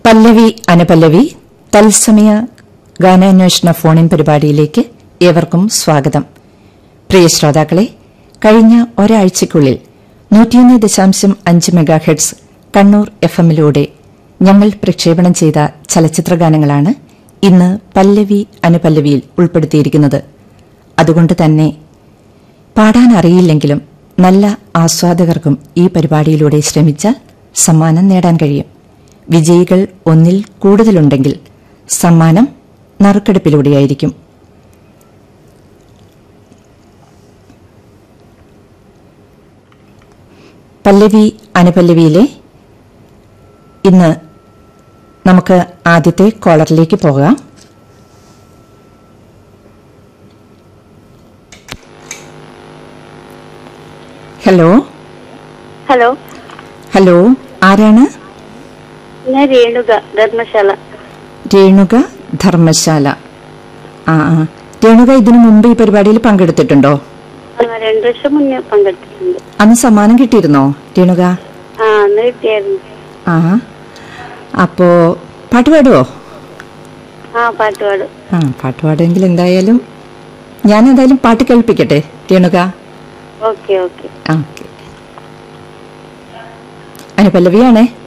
പല്ലവി അനുപല്ലവി തത്സമയ ഗാനാന്വേഷണ ഫോണിൻ പരിപാടിയിലേക്ക് ഏവർക്കും സ്വാഗതം പ്രിയ ശ്രോതാക്കളെ കഴിഞ്ഞ ഒരാഴ്ചയ്ക്കുള്ളിൽ നൂറ്റിയൊന്ന് ദശാംശം അഞ്ച് മെഗാഹെഡ്സ് കണ്ണൂർ എഫ് എമ്മിലൂടെ ഞങ്ങൾ പ്രക്ഷേപണം ചെയ്ത ചലച്ചിത്ര ഗാനങ്ങളാണ് ഇന്ന് പല്ലവി അനുപല്ലവിയിൽ ഉൾപ്പെടുത്തിയിരിക്കുന്നത് അതുകൊണ്ട് തന്നെ പാടാൻ അറിയില്ലെങ്കിലും നല്ല ആസ്വാദകർക്കും ഈ പരിപാടിയിലൂടെ ശ്രമിച്ചാൽ സമ്മാനം നേടാൻ കഴിയും വിജയികൾ ഒന്നിൽ കൂടുതലുണ്ടെങ്കിൽ സമ്മാനം നറുക്കെടുപ്പിലൂടെയായിരിക്കും പല്ലവി അനുപല്ലവിയിലെ ഇന്ന് നമുക്ക് ആദ്യത്തെ കോളറിലേക്ക് പോകാം ഹലോ ഹലോ ഹലോ ആരാണ് ഞാൻ രേണുക ധർമ്മശാല രേണുക ധർമ്മശാല ആ ആ രേണുക ഇതിനു മുമ്പ് ഈ പരിപാടിയിൽ പങ്കെടുത്തിട്ടുണ്ടോ ആ, രണ്ടു വർഷം മുന്നേ പങ്കെടുത്തിട്ടുണ്ട് അന്ന് സമ്മാനം കിട്ടിയിരുന്നോ രേണുക ആ അന്ന് കിട്ടിയായിരുന്നു ആ അപ്പോ പാട്ട് പാടുവോ ആ പാട്ട് പാടും ആ പാട്ട് പാടുമെങ്കിൽ എന്തായാലും ഞാൻ എന്തായാലും പാട്ട് കേൾപ്പിക്കട്ടെ രേണുക ഓക്കെ ഓക്കെ ആ ഓക്കെ അനുപല്ലവിയാണേ